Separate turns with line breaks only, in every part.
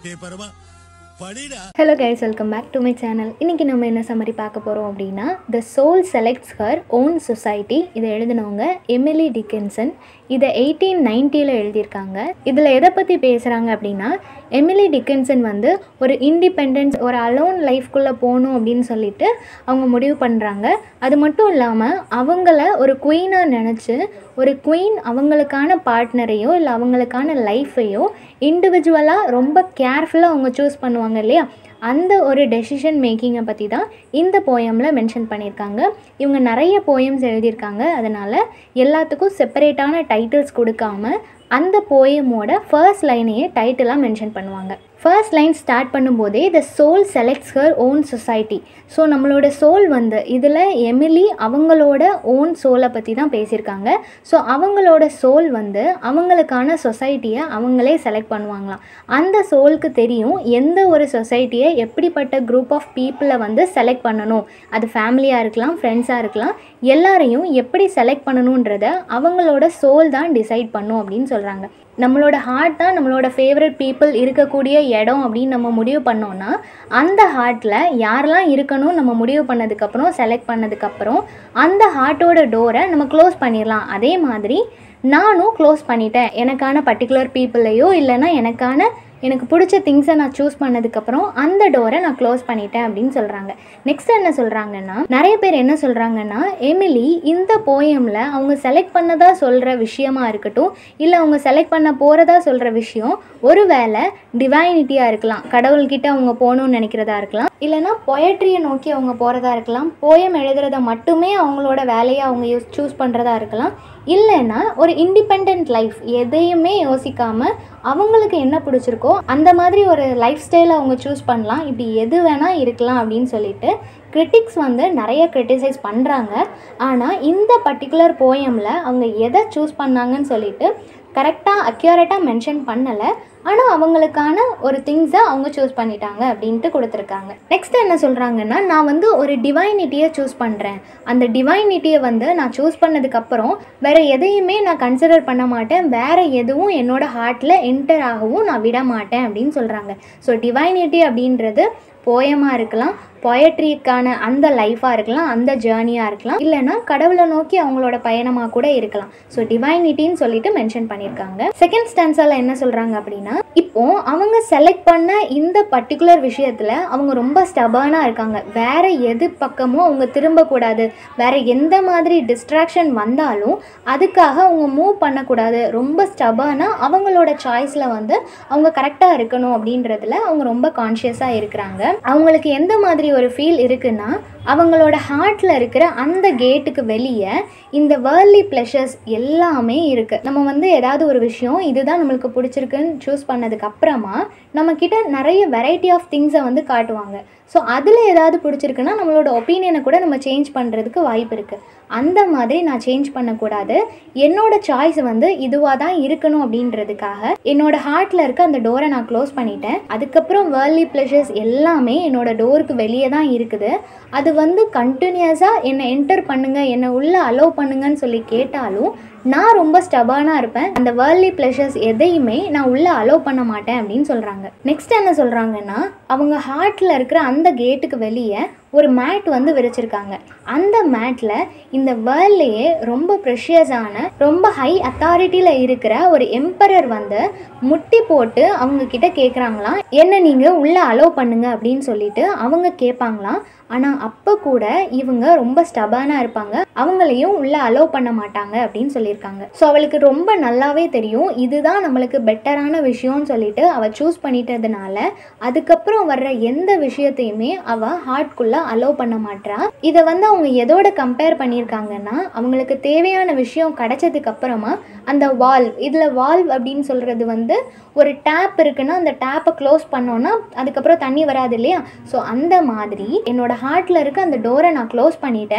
டே பரமா படிடா
hello guys welcome back to my channel இன்றைக்கி நம்ம என்ன சம்மரி பார்க்க போகிறோம் அப்படின்னா the soul selects her own society இதை எழுதினவங்க எமிலி டிக்கன்சன் இதை எயிட்டீன் நைன்ட்டியில் எழுதியிருக்காங்க இதில் எதை பற்றி பேசுகிறாங்க அப்படின்னா எமிலி டிக்கன்சன் வந்து ஒரு இண்டிபெண்டன்ஸ் ஒரு அலோன் லைஃப்குள்ளே போகணும் அப்படின்னு சொல்லிட்டு அவங்க முடிவு பண்ணுறாங்க அது மட்டும் இல்லாமல் அவங்கள ஒரு குயினாக நினச்சி ஒரு குயின் அவங்களுக்கான பார்ட்னரையோ இல்லை அவங்களுக்கான லைஃப்பையோ இண்டிவிஜுவலாக ரொம்ப கேர்ஃபுல்லாக அவங்க சூஸ் பண்ணுவாங்க இல்லையா அந்த ஒரு டெசிஷன் மேக்கிங்கை பற்றி தான் இந்த போயமில் மென்ஷன் பண்ணியிருக்காங்க இவங்க நிறைய போயம்ஸ் எழுதியிருக்காங்க அதனால் எல்லாத்துக்கும் செப்பரேட்டான டைட்டில்ஸ் கொடுக்காம அந்த போயமோட ஃபர்ஸ்ட் லைனையே டைட்டிலாக மென்ஷன் பண்ணுவாங்க ஃபர்ஸ்ட் லைன் ஸ்டார்ட் பண்ணும்போதே the soul selects her own society so நம்மளோட சோல் வந்து இதில் எமிலி அவங்களோட ஓன் சோலை பற்றி தான் பேசியிருக்காங்க ஸோ அவங்களோட சோல் வந்து அவங்களுக்கான சொசைட்டியை அவங்களே செலக்ட் பண்ணுவாங்களாம் அந்த சோலுக்கு தெரியும் எந்த ஒரு சொசைட்டியை எப்படிப்பட்ட குரூப் ஆஃப் பீப்புளை வந்து செலக்ட் பண்ணணும் அது ஃபேமிலியாக இருக்கலாம் ஃப்ரெண்ட்ஸாக இருக்கலாம் எல்லாரையும் எப்படி செலக்ட் பண்ணணுன்றத அவங்களோட சோல் தான் டிசைட் பண்ணும் அப்படின்னு சொல்கிறாங்க நம்மளோட ஹார்ட் தான் நம்மளோட ஃபேவரட் பீப்புள் இருக்கக்கூடிய இடம் அப்படின்னு நம்ம முடிவு பண்ணோன்னா அந்த ஹார்ட்டில் யாரெல்லாம் இருக்கணும் நம்ம முடிவு பண்ணதுக்கப்புறம் செலக்ட் பண்ணதுக்கப்புறம் அந்த ஹார்ட்டோட டோரை நம்ம க்ளோஸ் பண்ணிடலாம் அதே மாதிரி நானும் க்ளோஸ் பண்ணிட்டேன் எனக்கான பர்டிகுலர் பீப்புளையோ இல்லைன்னா எனக்கான எனக்கு பிடிச்ச திங்ஸை நான் சூஸ் பண்ணதுக்கப்புறம் அந்த டோரை நான் க்ளோஸ் பண்ணிட்டேன் அப்படின்னு சொல்கிறாங்க நெக்ஸ்ட் என்ன சொல்கிறாங்கன்னா நிறைய பேர் என்ன சொல்கிறாங்கன்னா எமிலி இந்த போயமில் அவங்க செலக்ட் பண்ணதா சொல்கிற விஷயமா இருக்கட்டும் இல்லை அவங்க செலக்ட் பண்ண போகிறதா சொல்கிற விஷயம் ஒருவேளை டிவைனிட்டியாக இருக்கலாம் கடவுள்கிட்ட அவங்க போகணும்னு நினைக்கிறதா இருக்கலாம் இல்லைனா பொயட்ரியை நோக்கி அவங்க போகிறதா இருக்கலாம் போயம் எழுதுறத மட்டுமே அவங்களோட வேலையை அவங்க யூஸ் சூஸ் பண்ணுறதா இருக்கலாம் இல்லைன்னா ஒரு இண்டிபெண்ட் லைஃப் எதையுமே யோசிக்காமல் அவங்களுக்கு என்ன பிடிச்சிருக்கோ அந்த மாதிரி ஒரு லைஃப் ஸ்டைலை அவங்க சூஸ் பண்ணலாம் இப்படி எது வேணால் இருக்கலாம் அப்படின்னு சொல்லிட்டு கிரிட்டிக்ஸ் வந்து நிறைய கிரிட்டிசைஸ் பண்ணுறாங்க ஆனால் இந்த பர்டிகுலர் போயமில் அவங்க எதை சூஸ் பண்ணாங்கன்னு சொல்லிட்டு கரெக்டாக அக்யூரேட்டாக மென்ஷன் பண்ணலை ஆனால் அவங்களுக்கான ஒரு திங்ஸை அவங்க சூஸ் பண்ணிட்டாங்க அப்படின்ட்டு கொடுத்துருக்காங்க நெக்ஸ்ட் என்ன சொல்கிறாங்கன்னா நான் வந்து ஒரு டிவைனிட்டியை சூஸ் பண்ணுறேன் அந்த டிவைனிட்டியை வந்து நான் சூஸ் பண்ணதுக்கப்புறம் வேறு எதையுமே நான் கன்சிடர் பண்ண மாட்டேன் வேறு எதுவும் என்னோட ஹார்ட்டில் என்டர் ஆகவும் நான் விட மாட்டேன் அப்படின்னு சொல்கிறாங்க ஸோ டிவைனிட்டி அப்படின்றது போயமாக இருக்கலாம் பொயட்ரிக்கான அந்த லைஃபாக இருக்கலாம் அந்த ஜேர்னியாக இருக்கலாம் இல்லைனா கடவுளை நோக்கி அவங்களோட பயணமாக கூட இருக்கலாம் ஸோ டிவைனிட்டின்னு சொல்லிட்டு மென்ஷன் பண்ணியிருக்காங்க செகண்ட் ஸ்டான்ஸால் என்ன சொல்கிறாங்க அப்படின்னா இப்போ அவங்க செலக்ட் பண்ண இந்த பர்டிகுலர் விஷயத்தில் அவங்க ரொம்ப ஸ்டபர்னாக இருக்காங்க வேற எது பக்கமும் அவங்க திரும்பக்கூடாது வேற எந்த மாதிரி டிஸ்ட்ராக்ஷன் வந்தாலும் அதுக்காக அவங்க மூவ் பண்ணக்கூடாது ரொம்ப ஸ்டபர்னாக அவங்களோட சாய்ஸில் வந்து அவங்க கரெக்டாக இருக்கணும் அப்படின்றதுல அவங்க ரொம்ப கான்ஷியஸாக இருக்கிறாங்க அவங்களுக்கு எந்த மாதிரி ஒரு ஃபீல் இருக்குன்னா அவங்களோட ஹார்ட்டில் இருக்கிற அந்த கேட்டுக்கு வெளியே இந்த வேர்லி ப்ளஷர்ஸ் எல்லாமே இருக்குது நம்ம வந்து ஏதாவது ஒரு விஷயம் இதுதான் நம்மளுக்கு பிடிச்சிருக்குன்னு சூஸ் பண்ணதுக்கு அப்புறமா நம்மக்கிட்ட நிறைய வெரைட்டி ஆஃப் திங்ஸை வந்து காட்டுவாங்க ஸோ அதில் ஏதாவது பிடிச்சிருக்குன்னா நம்மளோட ஒப்பீனியனை கூட நம்ம சேஞ்ச் பண்ணுறதுக்கு வாய்ப்பு இருக்குது அந்த மாதிரி நான் சேஞ்ச் பண்ணக்கூடாது என்னோட சாய்ஸ் வந்து இதுவாக தான் இருக்கணும் அப்படின்றதுக்காக என்னோட ஹார்ட்டில் இருக்க அந்த டோரை நான் க்ளோஸ் பண்ணிட்டேன் அதுக்கப்புறம் வேர்லி ப்ளஷர்ஸ் எல்லாமே என்னோட டோருக்கு வெளியே தான் இருக்குது அது வந்து கண்டினியூஸாக என்னை என்டர் பண்ணுங்கள் என்னை உள்ளே அலோவ் பண்ணுங்கன்னு சொல்லி கேட்டாலும் நான் ரொம்ப ஸ்டபானாக இருப்பேன் அந்த வேர்லி ப்ளஷர்ஸ் எதையுமே நான் உள்ளே அலோவ் பண்ண மாட்டேன் அப்படின்னு சொல்கிறாங்க நெக்ஸ்ட் என்ன சொல்கிறாங்கன்னா அவங்க ஹார்ட்டில் இருக்கிற அந்த கேட்டுக்கு வெளியே ஒரு மேட் வந்து விரிச்சிருக்காங்க அந்த மேட்டில் இந்த வேர்ல்லையே ரொம்ப ப்ரெஷியஸான ரொம்ப ஹை அத்தாரிட்டியில் இருக்கிற ஒரு எம்பரர் வந்து முட்டி போட்டு அவங்க கிட்ட கேட்குறாங்களாம் என்ன நீங்கள் உள்ளே அலோவ் பண்ணுங்க அப்படின்னு சொல்லிட்டு அவங்க கேட்பாங்களாம் ஆனால் அப்போ கூட இவங்க ரொம்ப ஸ்டபானாக இருப்பாங்க அவங்களையும் உள்ளே அலோவ் பண்ண மாட்டாங்க அப்படின்னு சொல்லியிருக்காங்க ஸோ அவளுக்கு ரொம்ப நல்லாவே தெரியும் இதுதான் நம்மளுக்கு பெட்டரான விஷயம்னு சொல்லிட்டு அவள் சூஸ் பண்ணிட்டதுனால அதுக்கப்புறம் வர்ற எந்த விஷயத்தையுமே அவள் ஹார்ட்குள்ளே அலோவ் பண்ண மாட்டா இதை வந்து அவங்க எதோட கம்பேர் பண்ணியிருக்காங்கன்னா அவங்களுக்கு தேவையான விஷயம் கிடைச்சதுக்கு அப்புறமா அந்த வால்வ் இதில் வால்வ் அப்படின்னு சொல்கிறது வந்து ஒரு டேப் இருக்குன்னா அந்த டேப்பை க்ளோஸ் பண்ணோன்னா அதுக்கப்புறம் தண்ணி வராது இல்லையா ஸோ அந்த மாதிரி என்னோட ஹார்ட்டில் இருக்க அந்த டோரை நான் க்ளோஸ் பண்ணிட்டேன்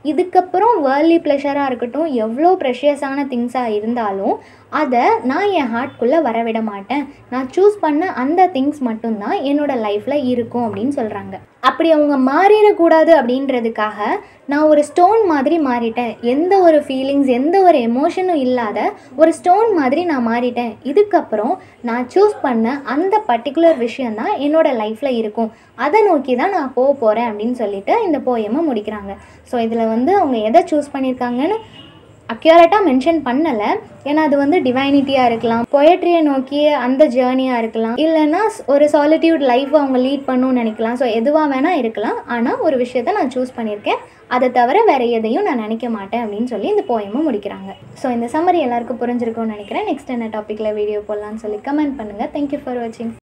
இதுக்கப்புறம் வேர்லி ப்ளஷராக இருக்கட்டும் எவ்வளோ ப்ரெஷியஸான திங்ஸாக இருந்தாலும் அதை நான் என் ஹார்ட்குள்ளே வரவிட மாட்டேன் நான் சூஸ் பண்ண அந்த திங்ஸ் மட்டும்தான் என்னோடய லைஃப்பில் இருக்கும் அப்படின்னு சொல்கிறாங்க அப்படி அவங்க மாறிடக்கூடாது அப்படின்றதுக்காக நான் ஒரு ஸ்டோன் மாதிரி மாறிட்டேன் எந்த ஒரு ஃபீலிங்ஸ் எந்த ஒரு எமோஷனும் இல்லாத ஒரு ஸ்டோன் மாதிரி நான் மாறிட்டேன் இதுக்கப்புறம் நான் சூஸ் பண்ண அந்த பர்டிகுலர் விஷயந்தான் என்னோடய லைஃப்பில் இருக்கும் அதை நோக்கி தான் நான் போக போகிறேன் அப்படின்னு சொல்லிட்டு இந்த போயமை முடிக்கிறாங்க ஸோ இதில் வந்து அவங்க எதை சூஸ் பண்ணியிருக்காங்கன்னு அக்யூரேட்டாக மென்ஷன் பண்ணலை ஏன்னா அது வந்து டிவைனிட்டியாக இருக்கலாம் பொயட்ரியை நோக்கிய அந்த ஜேர்னியாக இருக்கலாம் இல்லைன்னா ஒரு சாலிட்யூட் லைஃப் அவங்க லீட் பண்ணணும்னு நினைக்கலாம் ஸோ எதுவாக வேணால் இருக்கலாம் ஆனால் ஒரு விஷயத்த நான் சூஸ் பண்ணியிருக்கேன் அதை தவிர வேறு எதையும் நான் நினைக்க மாட்டேன் அப்படின்னு சொல்லி இந்த போயமும் முடிக்கிறாங்க ஸோ இந்த சம்மரி எல்லாருக்கும் புரிஞ்சிருக்கும்னு நினைக்கிறேன் நெக்ஸ்ட் என்ன டாப்பிக்கில் வீடியோ போடலான்னு சொல்லி கமெண்ட் பண்ணுங்கள் தேங்க்யூ ஃபார் வாட்சிங்